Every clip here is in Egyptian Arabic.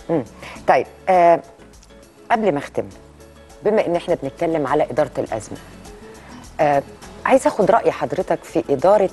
مم. طيب آه قبل ما اختم بما ان احنا بنتكلم على اداره الازمه آه عايز اخد راي حضرتك في اداره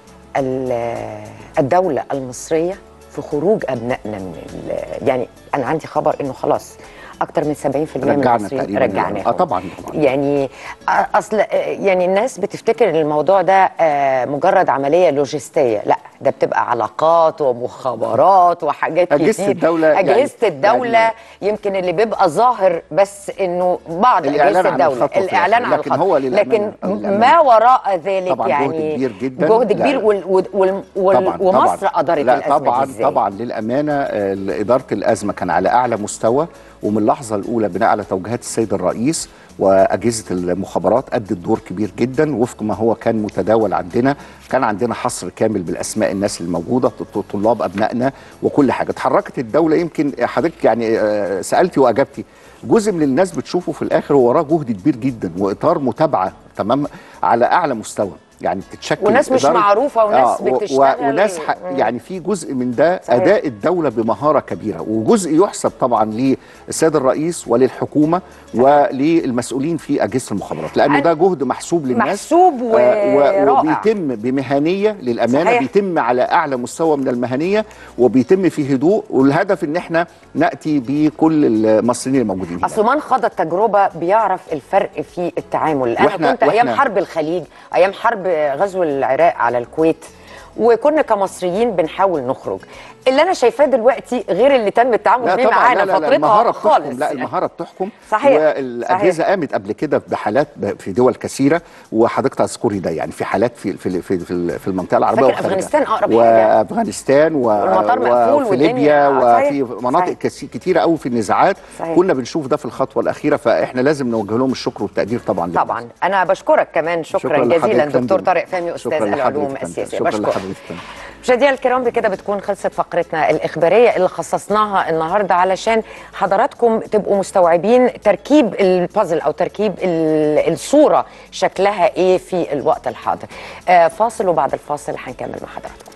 ال- الدوله المصريه في خروج ابنائنا من ال- يعني انا عندي خبر انه خلاص اكتر من 70% من رجعنا المصريين تقريبا رجعناهم اه طبعا طبعا يعني اصل يعني الناس بتفتكر ان الموضوع ده آه، مجرد عمليه لوجستيه لا ده بتبقى علاقات ومخابرات وحاجات أجهزة كتير الدولة يعني- اجهزه الدوله يعني- يمكن اللي بيبقى ظاهر بس انه بعض الإعلان اجهزه عن الدوله الخطوة في الاعلان الآخر. عن لكن الخطوة. هو للأمانة- لكن للأمانة. ما وراء ذلك طبعاً جهد يعني كبير جداً. جهد لا. كبير وال وال وال وال طبعا ومصر طبعا ادارت لا الازمه طبعا دي ازاي طبعا للامانه آه، اداره الازمه كان على اعلى مستوى ومن اللحظه الاولى بناء على توجيهات السيد الرئيس واجهزه المخابرات ادت دور كبير جدا وفق ما هو كان متداول عندنا كان عندنا حصر كامل بالاسماء الناس الموجوده ط- طلاب ابنائنا وكل حاجه اتحركت الدوله يمكن حضرتك يعني آه، سالتي واجبتي جزء من الناس بتشوفه في الاخر هو وراه جهد كبير جدا واطار متابعه تمام على اعلى مستوى يعني بتتشكل وناس مش إدارة- معروفة وناس و- و- بتشتغل. وناس ح- مم. يعني في جزء من ده صحيح. اداء الدوله بمهاره كبيره وجزء يحسب طبعا للسيد الرئيس وللحكومه وللمسؤولين في اجهزه المخابرات لانه أنا- ده جهد محسوب للناس محسوب آه، و- ورائع. وبيتم بمهنيه للامانه صحيح. بيتم على اعلى مستوى من المهنيه وبيتم في هدوء والهدف ان احنا ناتي بكل المصريين الموجودين هنا. اصل من خاض التجربه بيعرف الفرق في التعامل انا وإحنا- كنت ايام وإحنا- حرب الخليج ايام حرب غزو العراق على الكويت وكنا كمصريين بنحاول نخرج اللي انا شايفاه دلوقتي غير اللي تم التعامل لا بيه طبعا معانا لا لا, لا فترتها المهاره خالص بتحكم لا المهاره بتحكم صحيح، والاجهزه قامت قبل كده بحالات ب- في دول كثيره وحضرتك تذكري ده يعني في حالات في في في, في, في المنطقه العربيه فاكر وخارجها. أفغانستان أقرب حاجة. وافغانستان و... والمطار مقفول وفي والدنيا- ليبيا آه، صحيح، وفي مناطق صحيح. كسي- كتيره قوي في النزاعات صحيح. كنا بنشوف ده في الخطوه الاخيره فاحنا لازم نوجه لهم الشكر والتقدير طبعا للناس. طبعا انا بشكرك كمان شكرا, شكراً جزيلا لحضرتك دكتور فندم. طارق فهمي استاذ شكراً لحضرتك العلوم فندم. السياسيه شكراً بشكرك لحضرتك فندم. مشاهدينا الكرام بكده بتكون خلصت فقرتنا الإخبارية اللي خصصناها النهاردة علشان حضراتكم تبقوا مستوعبين تركيب البازل أو تركيب ال- الصورة شكلها إيه في الوقت الحاضر آه، فاصل وبعد الفاصل هنكمل مع حضراتكم